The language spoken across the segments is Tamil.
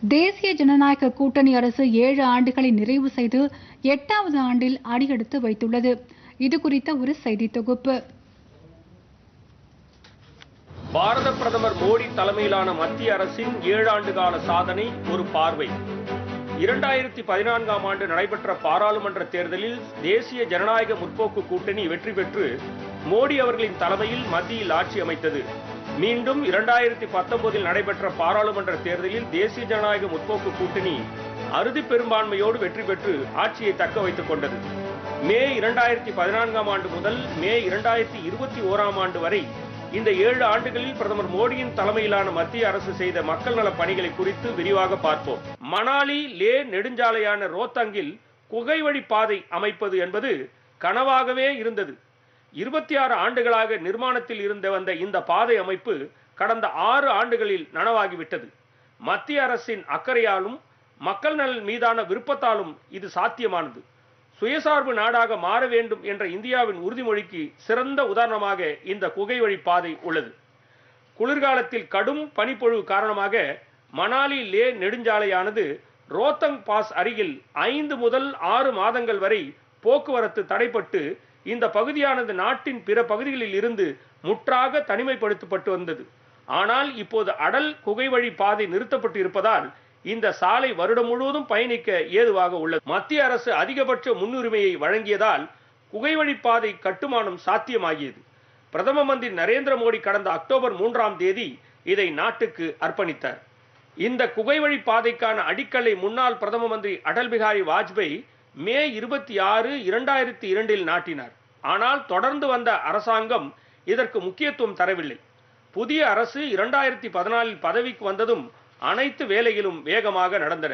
தேசிய ஜனநாயக கூட்டணி அரசு ஏழு ஆண்டுகளை நிறைவு செய்து எட்டாவது ஆண்டில் அடியெடுத்து வைத்துள்ளது இது குறித்த ஒரு செய்தி தொகுப்பு பாரத பிரதமர் மோடி தலைமையிலான மத்திய அரசின் ஏழு ஆண்டு கால சாதனை ஒரு பார்வை இரண்டாயிரத்தி பதினான்காம் ஆண்டு நடைபெற்ற பாராளுமன்ற தேர்தலில் தேசிய ஜனநாயக முற்போக்கு கூட்டணி வெற்றி பெற்று மோடி அவர்களின் தலைமையில் மத்தியில் ஆட்சி அமைத்தது மீண்டும் இரண்டாயிரத்தி பத்தொன்பதில் நடைபெற்ற பாராளுமன்ற தேர்தலில் தேசிய ஜனநாயக முற்போக்கு கூட்டணி அறுதி பெரும்பான்மையோடு வெற்றி பெற்று ஆட்சியை தக்க வைத்துக் கொண்டது மே இரண்டாயிரத்தி பதினான்காம் ஆண்டு முதல் மே இரண்டாயிரத்தி இருபத்தி ஓராம் ஆண்டு வரை இந்த ஏழு ஆண்டுகளில் பிரதமர் மோடியின் தலைமையிலான மத்திய அரசு செய்த மக்கள் நல பணிகளை குறித்து விரிவாக பார்ப்போம் மணாலி லே நெடுஞ்சாலையான ரோத்தங்கில் குகை வழி பாதை அமைப்பது என்பது கனவாகவே இருந்தது இருபத்தி ஆறு ஆண்டுகளாக நிர்மாணத்தில் இருந்து வந்த இந்த பாதை அமைப்பு கடந்த ஆறு ஆண்டுகளில் நனவாகிவிட்டது மத்திய அரசின் அக்கறையாலும் மக்கள் நலன் மீதான விருப்பத்தாலும் இது சாத்தியமானது சுயசார்பு நாடாக மாற வேண்டும் என்ற இந்தியாவின் உறுதிமொழிக்கு சிறந்த உதாரணமாக இந்த குகை வழி பாதை உள்ளது குளிர்காலத்தில் கடும் பனிப்பொழிவு காரணமாக மணாலி லே நெடுஞ்சாலையானது ரோத்தங் பாஸ் அருகில் ஐந்து முதல் ஆறு மாதங்கள் வரை போக்குவரத்து தடைப்பட்டு இந்த பகுதியானது நாட்டின் பிற பகுதிகளில் இருந்து முற்றாக தனிமைப்படுத்தப்பட்டு வந்தது ஆனால் இப்போது அடல் குகை வழி பாதை நிறுத்தப்பட்டு இருப்பதால் இந்த சாலை வருடம் முழுவதும் பயணிக்க ஏதுவாக உள்ளது மத்திய அரசு அதிகபட்ச முன்னுரிமையை வழங்கியதால் குகைவழி பாதை கட்டுமானம் சாத்தியமாகியது பிரதம மந்திரி நரேந்திர மோடி கடந்த அக்டோபர் மூன்றாம் தேதி இதை நாட்டுக்கு அர்ப்பணித்தார் இந்த குகைவழி பாதைக்கான அடிக்கல்லை முன்னாள் பிரதம மந்திரி அடல் பிகாரி வாஜ்பாய் மே இருபத்தி ஆறு இரண்டாயிரத்தி இரண்டில் நாட்டினார் ஆனால் தொடர்ந்து வந்த அரசாங்கம் இதற்கு முக்கியத்துவம் தரவில்லை புதிய அரசு இரண்டாயிரத்தி பதினாலில் பதவிக்கு வந்ததும் அனைத்து வேலைகளும் வேகமாக நடந்தன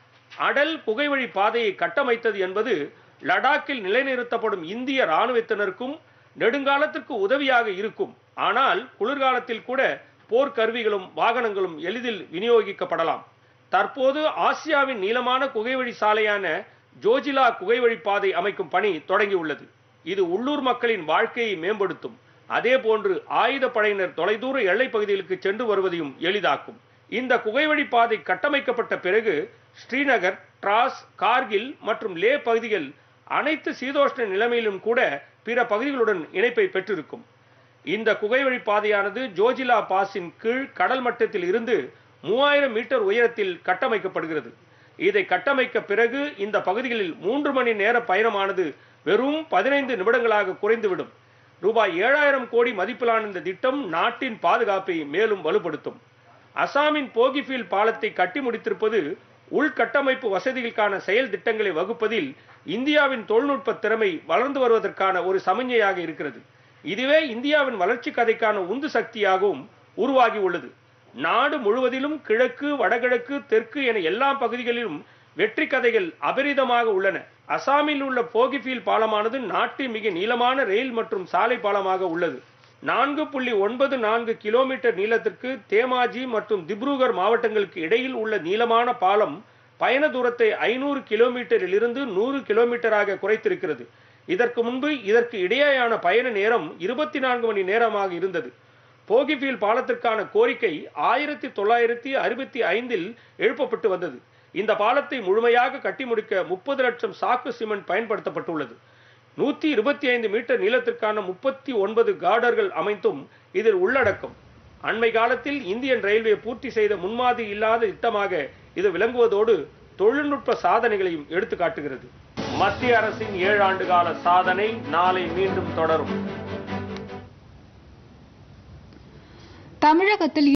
அடல் புகைவழி பாதையை கட்டமைத்தது என்பது லடாக்கில் நிலைநிறுத்தப்படும் இந்திய ராணுவத்தினருக்கும் நெடுங்காலத்திற்கு உதவியாக இருக்கும் ஆனால் குளிர்காலத்தில் கூட போர்க்கருவிகளும் வாகனங்களும் எளிதில் விநியோகிக்கப்படலாம் தற்போது ஆசியாவின் நீளமான குகைவழி சாலையான ஜோஜிலா குகைவழி பாதை அமைக்கும் பணி தொடங்கியுள்ளது இது உள்ளூர் மக்களின் வாழ்க்கையை மேம்படுத்தும் அதே போன்று ஆயுத படையினர் தொலைதூர எல்லைப் பகுதிகளுக்கு சென்று வருவதையும் எளிதாக்கும் இந்த குகைவழி பாதை கட்டமைக்கப்பட்ட பிறகு ஸ்ரீநகர் டிராஸ் கார்கில் மற்றும் லே பகுதிகள் அனைத்து சீதோஷ்ண நிலைமையிலும் கூட பிற பகுதிகளுடன் இணைப்பை பெற்றிருக்கும் இந்த குகைவழி பாதையானது ஜோஜிலா பாஸின் கீழ் கடல் மட்டத்தில் இருந்து மூவாயிரம் மீட்டர் உயரத்தில் கட்டமைக்கப்படுகிறது இதை கட்டமைக்க பிறகு இந்த பகுதிகளில் மூன்று மணி நேர பயணமானது வெறும் பதினைந்து நிமிடங்களாக குறைந்துவிடும் ரூபாய் ஏழாயிரம் கோடி மதிப்பிலான இந்த திட்டம் நாட்டின் பாதுகாப்பை மேலும் வலுப்படுத்தும் அசாமின் போகிஃபீல் பாலத்தை கட்டி முடித்திருப்பது உள்கட்டமைப்பு வசதிகளுக்கான செயல் திட்டங்களை வகுப்பதில் இந்தியாவின் தொழில்நுட்ப திறமை வளர்ந்து வருவதற்கான ஒரு சமிஞ்ஞையாக இருக்கிறது இதுவே இந்தியாவின் வளர்ச்சி கதைக்கான உந்து சக்தியாகவும் உருவாகி உள்ளது நாடு முழுவதிலும் கிழக்கு வடகிழக்கு தெற்கு என எல்லா பகுதிகளிலும் வெற்றி கதைகள் அபரிதமாக உள்ளன அசாமில் உள்ள போகிஃபீல் பாலமானது நாட்டின் மிக நீளமான ரயில் மற்றும் சாலை பாலமாக உள்ளது நான்கு புள்ளி ஒன்பது நான்கு கிலோமீட்டர் நீளத்திற்கு தேமாஜி மற்றும் திப்ருகர் மாவட்டங்களுக்கு இடையில் உள்ள நீளமான பாலம் பயண தூரத்தை ஐநூறு கிலோமீட்டரில் இருந்து நூறு கிலோமீட்டராக குறைத்திருக்கிறது இதற்கு முன்பு இதற்கு இடையேயான பயண நேரம் இருபத்தி நான்கு மணி நேரமாக இருந்தது போகிஃபீல் பாலத்திற்கான கோரிக்கை ஆயிரத்தி தொள்ளாயிரத்தி அறுபத்தி ஐந்தில் எழுப்பப்பட்டு வந்தது இந்த பாலத்தை முழுமையாக கட்டி முடிக்க முப்பது லட்சம் சாக்கு சிமெண்ட் பயன்படுத்தப்பட்டுள்ளது நூத்தி இருபத்தி ஐந்து மீட்டர் நீளத்திற்கான முப்பத்தி ஒன்பது கார்டர்கள் அமைத்தும் இதில் உள்ளடக்கம் அண்மை காலத்தில் இந்தியன் ரயில்வே பூர்த்தி செய்த முன்மாதிரி இல்லாத திட்டமாக இது விளங்குவதோடு தொழில்நுட்ப சாதனைகளையும் எடுத்து காட்டுகிறது மத்திய அரசின் ஏழு ஆண்டு கால சாதனை நாளை மீண்டும் தொடரும் தமிழகத்தில்